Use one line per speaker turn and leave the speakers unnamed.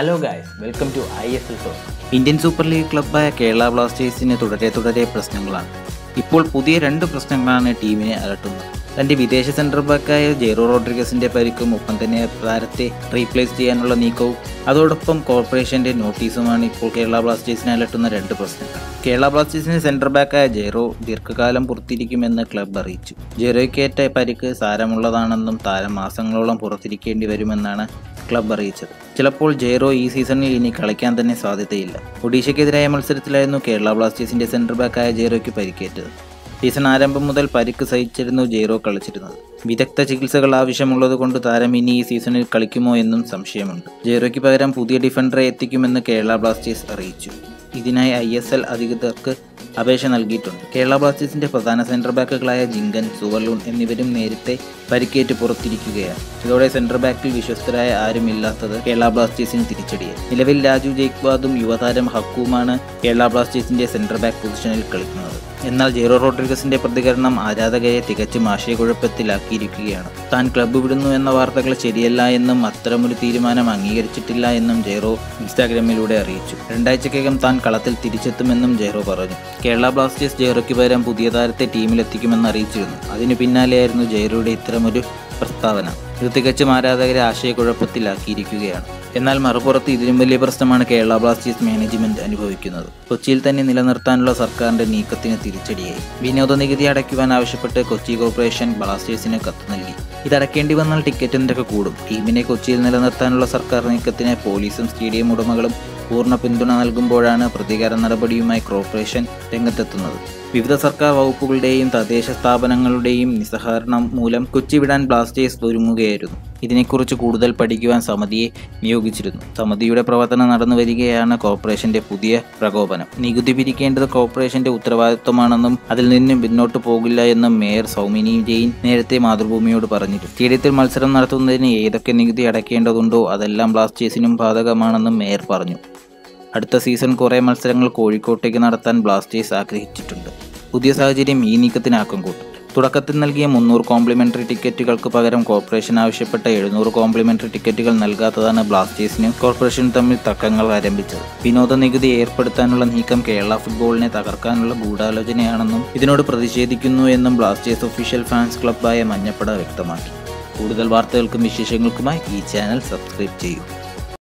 hello guys welcome to I S L zone
Indian super league ക്ലബ്ബായ കേരള ബ്ലാസ്റ്റേഴ്സിന് തുടരെ തുടരെ പ്രശ്നങ്ങളാണ് ഇപ്പോൾ പുതിയ രണ്ട് പ്രശ്നങ്ങളാണ് ടീമിനെ അലട്ടുന്നത് തന്റെ വിദേശ സെന്റർ ബാക്കായ ജെറോ റോഡ്രിഗസിന്റെ പരിക്കും ഒപ്പം തന്നെ താരത്തെ റീപ്ലേസ് ചെയ്യാനുള്ള നീക്കവും അതോടൊപ്പം കോർപ്പറേഷന്റെ നോട്ടീസുമാണ് ഇപ്പോൾ കേരള ബ്ലാസ്റ്റേഴ്സിനെ അലട്ടുന്ന രണ്ട് പ്രശ്നങ്ങൾ കേരള ബ്ലാസ്റ്റേഴ്സിന്റെ സെന്റർ ബാക്കായ ജെറോ ദീർഘകാലം പുറത്തിരിക്കുമെന്ന് ക്ലബ്ബ് അറിയിച്ചു ജെറോയ്ക്കേറ്റ പരിക്ക് സാരമുള്ളതാണെന്നും താരം മാസങ്ങളോളം പുറത്തിരിക്കേണ്ടി വരുമെന്നാണ് ക്ലബ്ബ് അറിയിച്ചത് ചിലപ്പോൾ ജെറോ ഈ സീസണിൽ ഇനി കളിക്കാൻ തന്നെ സാധ്യതയില്ല ഒഡീഷയ്ക്കെതിരായ മത്സരത്തിലായിരുന്നു കേരള ബ്ലാസ്റ്റേഴ്സിന്റെ സെന്റർ ബാക്കായ ജെറോയ്ക്ക് പരിക്കേറ്റത് സീസൺ ആരംഭം മുതൽ പരിക്ക് സഹിച്ചിരുന്നു ജെയ്റോ കളിച്ചിരുന്നത് വിദഗ്ധ ചികിത്സകൾ ആവശ്യമുള്ളത് കൊണ്ട് താരം ഇനി ഈ സീസണിൽ കളിക്കുമോ എന്നും സംശയമുണ്ട് ജെയ്റോയ്ക്ക് പകരം പുതിയ ഡിഫൻഡറെ എത്തിക്കുമെന്ന് കേരള ബ്ലാസ്റ്റേഴ്സ് അറിയിച്ചു ഇതിനായി ഐ എസ് എൽ അധികൃതർക്ക് അപേക്ഷ നൽകിയിട്ടുണ്ട് കേരള ബ്ലാസ്റ്റേഴ്സിന്റെ പ്രധാന സെന്റർ ബാക്കുകളായ ജിങ്കൻ സുവർലൂൺ എന്നിവരും നേരത്തെ പരിക്കേറ്റ് പുറത്തിരിക്കുകയാണ് ഇതോടെ സെന്റർ ബാക്കിൽ വിശ്വസ്തരായ ആരുമില്ലാത്തത് കേരള ബ്ലാസ്റ്റേഴ്സിന് തിരിച്ചടിയായി നിലവിൽ രാജു ജയ്ക്വാദും യുവതാരം ഹക്കുമാണ് കേരള ബ്ലാസ്റ്റേഴ്സിന്റെ സെന്റർ ബാക്ക് പൊസിഷനിൽ കളിക്കുന്നത് എന്നാൽ ജെറോ റോഡ്രിഗസിന്റെ പ്രതികരണം ആരാധകരെ തികച്ചും ആശയക്കുഴപ്പത്തിലാക്കിയിരിക്കുകയാണ് താൻ ക്ലബ്ബ് വിടുന്നു എന്ന വാർത്തകൾ ശരിയല്ല എന്നും അത്തരമൊരു തീരുമാനം അംഗീകരിച്ചിട്ടില്ല എന്നും ജെറോ ഇൻസ്റ്റാഗ്രാമിലൂടെ അറിയിച്ചു രണ്ടാഴ്ചക്കകം താൻ കളത്തിൽ തിരിച്ചെത്തുമെന്നും ജെറോ പറഞ്ഞു കേരള ബ്ലാസ്റ്റേഴ്സ് ജെറോയ്ക്ക് പകരം പുതിയ താരത്തെ ടീമിലെത്തിക്കുമെന്ന് അറിയിച്ചിരുന്നു അതിനു പിന്നാലെയായിരുന്നു ജെറോയുടെ ഇത്തരമൊരു പ്രസ്താവന ഇത് തികച്ചും ആരാധകരെ ആശയക്കുഴപ്പത്തിലാക്കിയിരിക്കുകയാണ് എന്നാൽ മറുപുറത്ത് ഇതിലും വലിയ പ്രശ്നമാണ് കേരള ബ്ലാസ്റ്റേഴ്സ് മാനേജ്മെന്റ് അനുഭവിക്കുന്നത് കൊച്ചിയിൽ തന്നെ നിലനിർത്താനുള്ള സർക്കാരിന്റെ നീക്കത്തിന് തിരിച്ചടിയായി വിനോദ നികുതി അടയ്ക്കുവാൻ ആവശ്യപ്പെട്ട് കൊച്ചി കോർപ്പറേഷൻ ബ്ലാസ്റ്റേഴ്സിന് കത്ത് നൽകി ഇതടയ്ക്കേണ്ടി വന്നാൽ ടിക്കറ്റ് നിരക്ക് കൂടും ടീമിനെ കൊച്ചിയിൽ നിലനിർത്താനുള്ള സർക്കാർ നീക്കത്തിന് പോലീസും സ്റ്റേഡിയം ഉടമകളും പൂർണ്ണ പിന്തുണ നൽകുമ്പോഴാണ് പ്രതികാര നടപടിയുമായി കോർപ്പറേഷൻ രംഗത്തെത്തുന്നത് വിവിധ സർക്കാർ വകുപ്പുകളുടെയും തദ്ദേശ സ്ഥാപനങ്ങളുടെയും നിസ്സഹകരണം മൂലം കൊച്ചി വിടാൻ ബ്ലാസ്റ്റേഴ്സ് ഒരുങ്ങുകയായിരുന്നു ഇതിനെക്കുറിച്ച് കൂടുതൽ പഠിക്കുവാൻ സമിതിയെ നിയോഗിച്ചിരുന്നു സമിതിയുടെ പ്രവർത്തനം നടന്നു വരികയാണ് കോർപ്പറേഷന്റെ പുതിയ പ്രകോപനം നികുതി പിരിക്കേണ്ടത് കോർപ്പറേഷന്റെ ഉത്തരവാദിത്വമാണെന്നും അതിൽ നിന്നും പിന്നോട്ട് പോകില്ല എന്നും മേയർ സൗമിനി ജെയിൻ നേരത്തെ മാതൃഭൂമിയോട് പറഞ്ഞിരുന്നു സ്റ്റേഡിയത്തിൽ മത്സരം നടത്തുന്നതിന് ഏതൊക്കെ നികുതി അടയ്ക്കേണ്ടതുണ്ടോ അതെല്ലാം ബ്ലാസ്റ്റേഴ്സിനും ബാധകമാണെന്നും മേയർ പറഞ്ഞു അടുത്ത സീസൺ കുറേ മത്സരങ്ങൾ കോഴിക്കോട്ടേക്ക് നടത്താൻ ബ്ലാസ്റ്റേഴ്സ് ആഗ്രഹിച്ചിട്ടുണ്ട് പുതിയ സാഹചര്യം ഈ നീക്കത്തിനാക്കം കൂട്ടും തുടക്കത്തിൽ നൽകിയ മുന്നൂറ് കോംപ്ലിമെന്ററി ടിക്കറ്റുകൾക്ക് പകരം കോർപ്പറേഷൻ ആവശ്യപ്പെട്ട എഴുന്നൂറ് കോംപ്ലിമെന്ററി ടിക്കറ്റുകൾ നൽകാത്തതാണ് ബ്ലാസ്റ്റേഴ്സിനും കോർപ്പറേഷനും തമ്മിൽ തർക്കങ്ങൾ ആരംഭിച്ചത് വിനോദ നികുതി ഏർപ്പെടുത്താനുള്ള നീക്കം കേരള ഫുട്ബോളിനെ തകർക്കാനുള്ള ഗൂഢാലോചനയാണെന്നും ഇതിനോട് പ്രതിഷേധിക്കുന്നു എന്നും ബ്ലാസ്റ്റേഴ്സ് ഒഫീഷ്യൽ ഫാൻസ് ക്ലബ്ബായ മഞ്ഞപ്പട വ്യക്തമാക്കി കൂടുതൽ വാർത്തകൾക്കും വിശേഷങ്ങൾക്കുമായി ഈ ചാനൽ സബ്സ്ക്രൈബ് ചെയ്യൂ